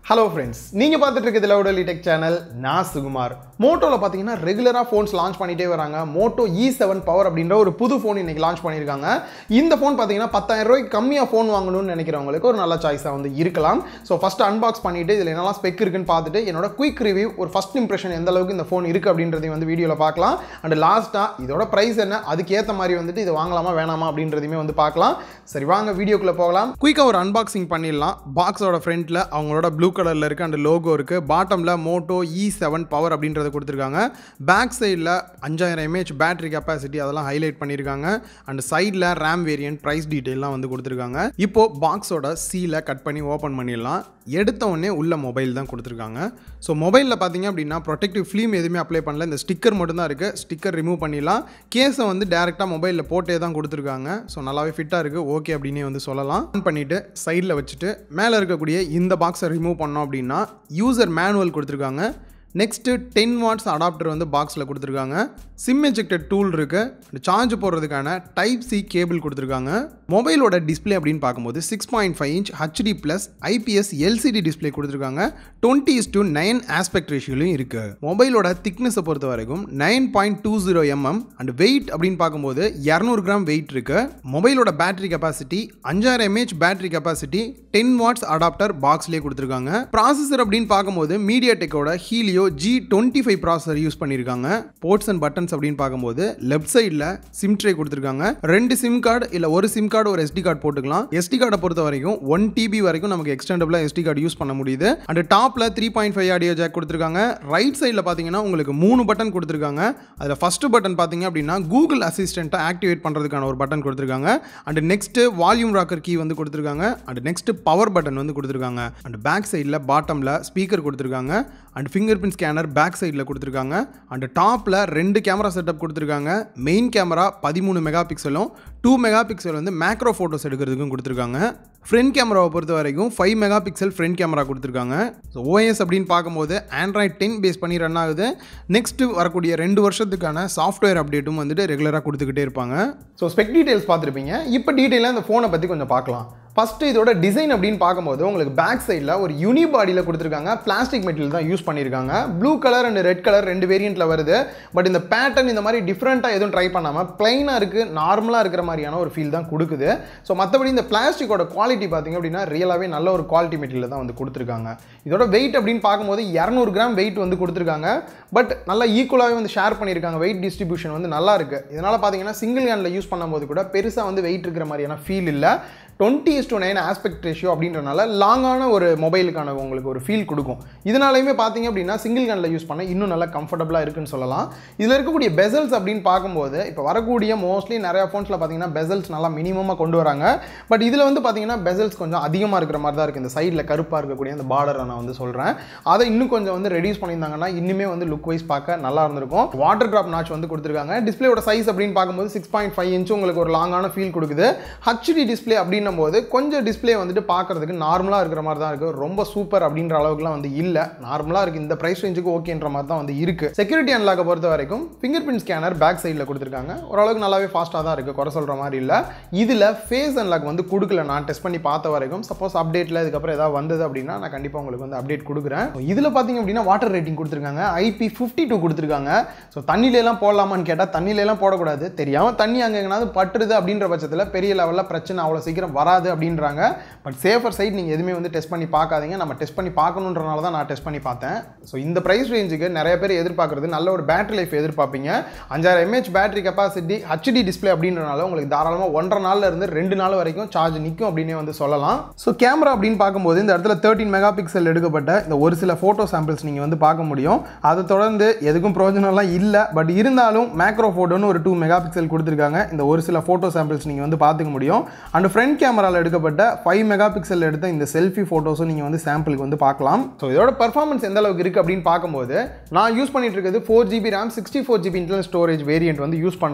hello friends நீங்கள் பார்த்துட்டு இருக்கிறது லவுடலி டெக் சேனல் நான் சுகுமார் மோட்டோவில் பார்த்தீங்கன்னா ரெகுலராக ஃபோன்ஸ் லான்ச் பண்ணிட்டே வராங்க மோட்டோ இ செவன் பவர் அப்படின்ற ஒரு புது ஃபோன் இன்னைக்கு லான்ச் பண்ணியிருக்காங்க இந்த ஃபோன் பார்த்தீங்கன்னா பத்தாயிரம் ரூபாய்க்கு கம்மியாக ஃபோன் வாங்கணும்னு நினைக்கிறவங்களுக்கு ஒரு நல்ல சாய்ஸாக வந்து இருக்கலாம் ஸோ ஃபஸ்ட் அன்பாக்ஸ் பண்ணிட்டு இதில் என்னெல்லாம் ஸ்பெக் இருக்குன்னு பார்த்துட்டு என்னோட குயிக் ரிவ்யூ ஒரு ஃபஸ்ட் இம்ப்ரெஷன் எந்த அளவுக்கு இந்த ஃபோன் இருக்குது அப்படின்றதையும் வந்து வீடியோவில் பார்க்கலாம் அண்ட் லாஸ்ட்டாக இதோட ப்ரைஸ் என்ன அதுக்கேற்ற மாதிரி வந்துட்டு இது வாங்கலாமா வேணாமா அப்படின்றதையுமே வந்து பார்க்கலாம் சரி வாங்க வீடியோக்குள்ளே போகலாம் குயிக்காக ஒரு அன்பாக்சிங் பண்ணிடலாம் பாக்ஸோட ஃப்ரண்ட்டில் அவங்களோட ப்ளூ கலரில் இருக்குது அண்ட் லோகோ இருக்குது பாட்டமில் மோட்டோ இ செவன் பவர் அப்படின்றத கொடுத்துருக்காங்க பேக் சைடில் அஞ்சாயிரம் எம்ஏஹெச் பேட்டரி கெப்பாசிட்டி அதெல்லாம் ஹைலைட் பண்ணியிருக்காங்க அண்ட் சைடில் ரேம் வேரியன்ட் ப்ரைஸ் டீட்டெயிலாம் வந்து கொடுத்துருக்காங்க இப்போது பாக்ஸோட சீலை கட் பண்ணி ஓப்பன் பண்ணிடலாம் எடுத்த உடனே உள்ள மொபைல் தான் கொடுத்துருக்காங்க ஸோ மொபைலில் பார்த்தீங்க அப்படின்னா ப்ரொடெக்டிவ் ஃபிலிம் எதுவுமே அப்ளை பண்ணல இந்த ஸ்டிக்கர் மட்டும்தான் இருக்குது ஸ்டிக்கர் ரிமூவ் பண்ணிடலாம் கேஸை வந்து டேரெக்டாக மொபைலில் போட்டே தான் கொடுத்துருக்காங்க ஸோ நல்லாவே ஃபிட்டாக இருக்குது ஓகே அப்படின்னே வந்து சொல்லலாம் ஆன் பண்ணிவிட்டு சைடில் வச்சுட்டு மேலே இருக்கக்கூடிய இந்த பாக்ஸை ரிமூவ் பண்ணோம் அப்படின்னா யூசர் மேனுவல் கொடுத்துருக்காங்க நெக்ஸ்ட்டு டென் வாட்ஸ் அடாப்டர் வந்து பாக்ஸில் கொடுத்துருக்காங்க சிம் எஜெக்டட் டூல் இருக்குது சார்ஜ் போடுறதுக்கான டைப் சி கேபிள் கொடுத்துருக்காங்க மொபைலோட டிஸ்பிளே அப்படின்னு பார்க்கும்போது six point five inch HD plus IPS LCD display கொடுத்துருக்காங்க twenty is to nine aspect ரேஷியோலையும் இருக்குது மொபைலோட திக்னஸை பொறுத்த வரைக்கும் nine point two zero mm and weight அப்படின்னு பார்க்கும்போது இரநூறு கிராம் வெயிட் இருக்கு மொபைலோட பேட்டரி கெப்பாசிட்டி அஞ்சாயிரம் mAh battery capacity ten watts adapter பாக்ஸ்லேயே கொடுத்துருக்காங்க ப்ராசஸர் அப்படின்னு பார்க்கும்போது மீடியா டெக்கோட Helio G twenty five processor use பண்ணியிருக்காங்க போர்ட்ஸ் அண்ட் பட்டன்ஸ் அப்படின்னு பார்க்கும்போது லெஃப்ட் சைடில் சிம் ட்ரே கொடுத்துருக்காங்க ரெண்டு சிம் கார்டு இல்லை ஒரு சிம் கார்டு ஒரு எஸ்டி கார்டு போட்டுக்கலாம் எஸ்டி கார்டை பொறுத்த வரைக்கும் ஒன் டிபி வரைக்கும் நமக்கு எக்ஸ்டெண்டபிளாக எஸ்டி கார்டு யூஸ் பண்ண முடியுது அண்ட் டாப்பில் three point five audio jack கொடுத்துருக்காங்க ரைட் சைடில் பார்த்தீங்கன்னா உங்களுக்கு மூணு பட்டன் கொடுத்துருக்காங்க அதில் ஃபஸ்ட்டு பட்டன் பார்த்தீங்க அப்படின்னா கூகுள் அசிஸ்டண்ட்டை ஆக்டிவேட் பண்ணுறதுக்கான ஒரு பட்டன் கொடுத்துருக்காங்க and next volume rocker key வந்து கொடுத்துருக்காங்க அண்ட் நெக்ஸ்ட் பவர் பட்டன் வந்து கொடுத்துருக்காங்க அண்ட் பேக் சைடில் பாட்டமில் ஸ்பீக்கர் கொடுத்துருக்காங்க and finger print scanner back சைடில் கொடுத்துருக்காங்க அண்ட் டாப்பில் ரெண்டு கேமரா செட்டப் கொடுத்துருக்காங்க மெயின் கேமரா பதிமூணு மெகா பிக்சலும் டூ மெகா பிக்சல் வந்து மேக்ரோ ஃபோட்டோஸ் எடுக்கிறதுக்கும் கொடுத்துருக்காங்க ஃப்ரண்ட் கேமராவை பொறுத்த வரைக்கும் five mega pixel front camera கொடுத்துருக்காங்க ஸோ ஓஎஸ் அப்படின்னு பார்க்கும்போது ஆண்ட்ராய்ட் டென் பேஸ் பண்ணி ரன் ஆகுது நெக்ஸ்ட்டு வரக்கூடிய ரெண்டு வருஷத்துக்கான சாஃப்ட்வேர் அப்டேட்டும் வந்துட்டு ரெகுலராக கொடுத்துக்கிட்டே இருப்பாங்க ஸோ ஸ்பெக் டீட்டெயில்ஸ் பார்த்துருப்பீங்க இப்போ டீட்டெயிலாக இந்த ஃபோனை பற்றி கொஞ்சம் பார்க்கலாம் ஃபஸ்ட்டு இதோட டிசைன் அப்படின்னு பார்க்கும்போது உங்களுக்கு பேக் சைடில் ஒரு யூனி பாடியில் கொடுத்துருக்காங்க பிளாஸ்டிக் மெட்டீரியல் தான் யூஸ் பண்ணியிருக்காங்க blue colour and red colour ரெண்டு வேரியண்ட்டில் வருது பட் இந்த பேட்டர்ன் இந்த மாதிரி டிஃப்ரெண்ட்டாக எதுவும் ட்ரை பண்ணாமல் பிளைனாக இருக்குது நார்மலாக இருக்கிற மாதிரியான ஒரு ஃபீல் தான் கொடுக்குது ஸோ மற்றபடி இந்த பிளாஸ்டிக்கோட குவாலிட்டி பார்த்தீங்க அப்படின்னா ரியலாகவே நல்ல ஒரு குவாலிட்டி மெட்டீரியல் தான் வந்து கொடுத்துருக்காங்க இதோட வெயிட் அப்படின்னு பார்க்கும்போது இரநூறு கிராம் வெயிட் வந்து கொடுத்துருக்காங்க பட் நல்லா ஈக்குவலாகவே வந்து ஷேர் பண்ணியிருக்காங்க வெயிட் டிஸ்ட்ரிபியூஷன் வந்து நல்லா இருக்குது இதனால் பார்த்தீங்கன்னா சிங்கிள் ஹேண்டில் யூஸ் பண்ணும்போது கூட பெருசாக வந்து வெயிட் இருக்கிற மாதிரியான ஃபீல் இல்லை twenty is to nine aspect ratio அப்படின்றனால லாங்கான ஒரு மொபைலுக்கான உங்களுக்கு ஒரு ஃபீல் கொடுக்கும் இதனாலையுமே பார்த்தீங்க அப்படின்னா சிங்கிள் கனில் யூஸ் பண்ண இன்னும் நல்லா கம்ஃபர்டபுளாக இருக்குன்னு சொல்லலாம் இதில் இருக்கக்கூடிய பெசல்ஸ் அப்படின்னு பார்க்கும்போது இப்போ வரக்கூடிய மோஸ்ட்லி நிறையா ஃபோன்ஸில் பார்த்தீங்கன்னா பெசல்ஸ் நல்லா மினிமமாக கொண்டு வராங்க பட் இதில் வந்து பார்த்தீங்கன்னா பெசல்ஸ் கொஞ்சம் அதிகமாக இருக்கிற மாதிரி தான் இருக்குது இந்த சைடில் கருப்பாக இருக்கக்கூடிய அந்த பார்டரை நான் வந்து சொல்கிறேன் அதை இன்னும் கொஞ்சம் வந்து ரெடியூஸ் பண்ணியிருந்தாங்கன்னா இன்னுமே வந்து லுக் வைஸ் பார்க்க நல்லா இருந்திருக்கும் வாட்டர் ட்ராப் நாச் வந்து கொடுத்துருக்காங்க டிஸ்பிளேயோட சைஸ் அப்படின்னு பார்க்கும்போது சிக்ஸ் பாயிண்ட் ஃபைவ் இன்ச் உங்களுக்கு ஒரு லாங்கான ஃபீல் கொடுக்குது ஹச்டி டிஸ்பிளே அப்படின்னும் போது கொஞ்சம் டிஸ்பிளே வந்துட்டு பார்க்கறதுக்கு நார்மலாக இருக்கிற மாதிரி தான் இருக்குது ரொம்ப சூப்பர் அப்படின்ற அளவுக்குலாம் வந்து இல்லை நார்மலாக இருக்குது இந்த ப்ரைஸ் ரேஞ்சுக்கு ஓகேன்ற மாதிரி தான் வந்து இருக்குது செக்யூரிட்டி அன்லாக்கை பொறுத்த வரைக்கும் ஃபிங்கர் பிரிண்ட் ஸ்கேனர் பேக் சைடில் கொடுத்துருக்காங்க ஓரளவுக்கு நல்லாவே ஃபாஸ்ட்டாக தான் இருக்குது குறை சொல்கிற மாதிரி இல்லை இதில் ஃபேஸ் அன்லாக் வந்து கொடுக்கல நான் டெஸ்ட் பண்ணி பார்த்த வரைக்கும் சப்போஸ் அப்டேட்டில் இதுக்கப்புறம் ஏதாவது வந்தது அப்படின்னா நான் கண்டிப்பாக உங்களுக்கு வந்து அப்டேட் கொடுக்குறேன் இதில் பார்த்தீங்க அப்படின்னா வாட்டர் ரேட்டிங் கொடுத்துருக்காங்க ஐபி ஃபிஃப்டி டூ கொடுத்துருக்காங்க ஸோ தண்ணியிலலாம் போடலாமான்னு கேட்டால் தண்ணியிலலாம் போடக்கூடாது தெரியாமல் தண்ணி அங்கே எங்கேனாவது பட்டுருது அப்படின்ற பட்சத்தில் பெரிய லெவலில் பிரச்சனை அவ்வளோ சீக்கிரம் வராது அப்படின்றாங்க பட் சேஃபர் சைட் நீங்கள் எதுவுமே வந்து டெஸ்ட் பண்ணி பார்க்காதீங்க நம்ம டெஸ்ட் பண்ணி பார்க்கணுன்றனால தான் நான் டெஸ்ட் பண்ணி பார்த்தேன் ஸோ இந்த ப்ரைஸ் ரேஞ்சுக்கு நிறைய பேர் எதிர்பார்க்குறது நல்ல ஒரு பேட்டரி லைஃப் எதிர்பார்ப்பீங்க அஞ்சாயிரம் mAh battery capacity HD display அப்படின்றனால உங்களுக்கு தாராளமாக ஒன்றரை நாளில் இருந்து ரெண்டு நாள் வரைக்கும் சார்ஜ் நிற்கும் அப்படின்னே வந்து சொல்லலாம் ஸோ கேமரா அப்படின்னு பார்க்கும்போது இந்த இடத்துல தேர்ட்டின் மெகா பிக்சல் எடுக்கப்பட்ட இந்த ஒரு சில ஃபோட்டோ சாம்பிள்ஸ் நீங்கள் வந்து பார்க்க முடியும் அதை தொடர்ந்து எதுக்கும் பிரயோஜனம்லாம் இல்லை பட் இருந்தாலும் மேக்ரோ ஃபோட்டோன்னு ஒரு டூ மெகா பிக்சல் கொடுத்துருக்காங்க இந்த ஒரு சில ஃபோட்டோ சாம்பிள்ஸ் நீங்கள் வந்து பார்த்துக்க முடியும் அண்ட் ஃப்ரண்ட் கேமராவில் எடுக்கப்பட்ட ஃபைவ் மெகா பிக்சல் எடுத்த இந்த செல்ஃபி ஃபோட்டோஸும் நீங்கள் வந்து சாம்பிளுக்கு வந்து பார்க்கலாம் ஸோ இதோட பர்ஃபார்மன்ஸ் எந்த அளவுக்கு இருக்குது அப்படின்னு பார்க்கும்போது நான் யூஸ் பண்ணிட்டு இருக்கிறது four GB RAM sixty four GB internal storage variant வந்து யூஸ் பண்ணுறேன்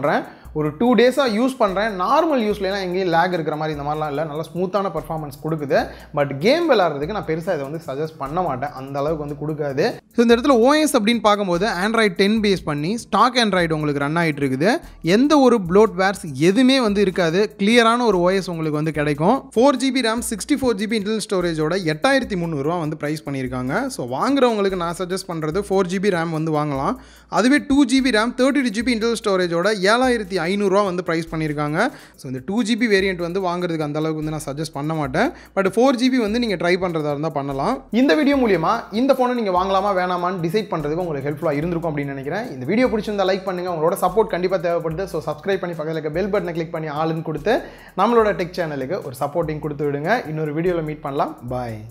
ஒரு டூ டேஸாக யூஸ் பண்ணுறேன் நார்மல் யூஸ்லாம் எங்கேயும் லேக் இருக்கிற மாதிரி இந்த மாதிரிலாம் இல்லை நல்லா ஸ்மூத்தான பர்ஃபார்மன்ஸ் கொடுக்குது பட் கேம் விளாட்றதுக்கு நான் பெருசாக இதை வந்து சஜஸ்ட் பண்ண மாட்டேன் அந்த அளவுக்கு வந்து கொடுக்காது ஸோ இந்த இடத்துல ஓஎஸ் அப்படின்னு பார்க்கும்போது ஆண்ட்ராய்ட் டென் பேஸ் பண்ணி ஸ்டாக் ஆண்ட்ராய்டு உங்களுக்கு ரன் ஆகிட்டு இருக்குது எந்த ஒரு ப்ளோட் வேர்ஸ் எதுவுமே வந்து இருக்காது கிளியரான ஒரு ஓஎஸ் உங்களுக்கு வந்து கிடைக்கும் four GB RAM sixty four GB internal ஸ்டோரேஜோட எட்டாயிரத்தி முந்நூறுரூவா வந்து ப்ரைஸ் பண்ணியிருக்காங்க ஸோ வாங்குறவங்களுக்கு நான் சஜஸ்ட் பண்ணுறது ஃபோர் ஜிபி ரேம் வந்து வாங்கலாம் அதுவே two GB RAM thirty two GB internal ஸ்டோரேஜோட ஏழாயிரத்தி ஐநூறுரூவா வந்து ப்ரைஸ் பண்ணியிருக்காங்க ஸோ இந்த டூ ஜிபி வேரியன்ட் வந்து வாங்குறதுக்கு அந்த அளவுக்கு வந்து நான் சஜஸ்ட் பண்ண மாட்டேன் பட் ஃபோர் ஜிபி வந்து நீங்கள் ட்ரை பண்ணுறதா இருந்தால் பண்ணலாம் இந்த வீடியோ மூலியமா இந்த ஃபோனை நீங்கள் வாங்கலாமா வேணாமான்னு டிசைட் பண்ணுறதுக்கு உங்களுக்கு ஹெல்ப்ஃபுல்லாக இருந்திருக்கும் அப்படின்னு நினைக்கிறேன் இந்த வீடியோ பிடிச்சிருந்தா லைக் பண்ணுங்கள் உங்களோட சப்போர்ட் கண்டிப்பாக தேவைப்படுது ஸோ சப்ஸ்கிரைப் பண்ணி பக்கத்தில் இருக்க பெல் பட்டனை கிளிக் பண்ணி ஆளுன்னு கொடுத்து நம்மளோட டெக் சேனலுக்கு ஒரு சப்போர்ட்டிங் கொடுத்து விடுங்க இன்னொரு வீடியோவில் மீட் பண்ணலாம் பாய்